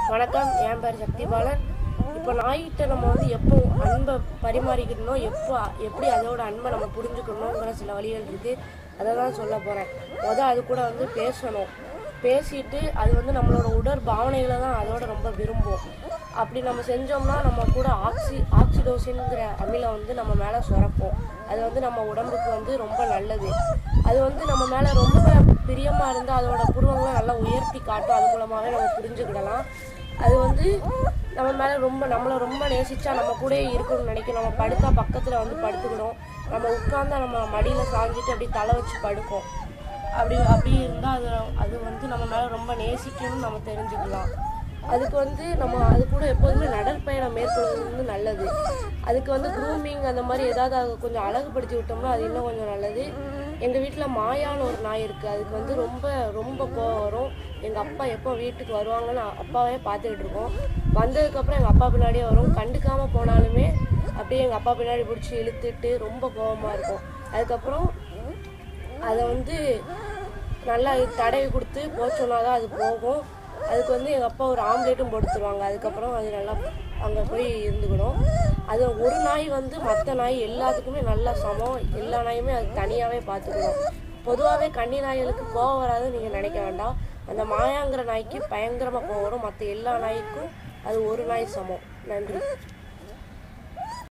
வணக்கம் என் பேர் சக்திபாலன் இப்போ நாய்கிட்ட நம்ம வந்து எப்போ அன்பை பரிமாறிக்கணும் எப்போ எப்படி அதோட அன்பை நம்ம புரிஞ்சுக்கணுங்கிற சில வழிகள் இருக்குது அதை தான் சொல்ல போகிறேன் மொதல் அது கூட வந்து பேசணும் பேசிட்டு அது வந்து நம்மளோட உடற் பாவனைகளை தான் அதோட ரொம்ப விரும்பும் அப்படி நம்ம செஞ்சோம்னா நம்ம கூட ஆக்சி ஆக்சிடோசின்ங்கிற அமிலம் வந்து நம்ம மேலே சுரக்கும் அது வந்து நம்ம உடம்புக்கு வந்து ரொம்ப நல்லது அது வந்து நம்ம மேலே ரொம்ப பிரியமாக இருந்தால் அதோட புருவங்களை நல்லா உயர்த்தி காட்டும் அது மூலமாகவே நம்ம புரிஞ்சுக்கிடலாம் அது வந்து நம்ம மேலே ரொம்ப நம்மளை ரொம்ப நேசிச்சா நம்ம கூடயே இருக்கணும்னு நினைக்கும் நம்ம படுத்தா பக்கத்தில் வந்து படுத்துக்கணும் நம்ம உட்கார்ந்தா நம்ம மடியில் சாஞ்சிட்டு அப்படி தலை வச்சு படுக்கும் அப்படி அப்படி இருந்தால் அது அது வந்து நம்ம மேலே ரொம்ப நேசிக்கணும்னு நம்ம தெரிஞ்சுக்கலாம் அதுக்கு வந்து நம்ம அது கூட எப்போதுமே நடைப்பயணம் மேற்கொள்வது வந்து நல்லது அதுக்கு வந்து க்ரூமிங் அந்த மாதிரி ஏதாவது அது கொஞ்சம் அழகுபடுத்தி விட்டோம்னா அது இன்னும் கொஞ்சம் நல்லது எங்கள் வீட்டில் மாயான்னு ஒரு நாய் இருக்குது அதுக்கு வந்து ரொம்ப ரொம்ப கோவம் வரும் எங்கள் அப்பா எப்போ வீட்டுக்கு வருவாங்கன்னு அப்பாவே பார்த்துக்கிட்டு இருக்கோம் வந்ததுக்கப்புறம் எங்கள் அப்பா பின்னாடியே வரும் கண்டுக்காமல் போனாலுமே அப்படியே எங்கள் அப்பா பின்னாடி பிடிச்சி இழுத்துட்டு ரொம்ப கோவமாக இருக்கும் அதுக்கப்புறம் அதை வந்து நல்லா தடவி கொடுத்து போச்சோன்னா தான் அது போகும் அதுக்கு வந்து எங்கள் அப்பா ஒரு ஆம்லேட்டும் போட்டு தருவாங்க அதுக்கப்புறம் அது நல்லா அங்கே போய் இருந்துக்கணும் அது ஒரு நாய் வந்து மற்ற நாய் எல்லாத்துக்குமே நல்லா சமம் எல்லா நாயுமே அது தனியாகவே பார்த்துக்கணும் பொதுவாகவே கன்னி நாய்களுக்கு கோவம் வராதுன்னு நீங்கள் நினைக்க வேண்டாம் அந்த மாயாங்கிற நாய்க்கு பயங்கரமாக கோவம் வரும் மற்ற எல்லா நாய்க்கும் அது ஒரு நாய் சமம் நன்றி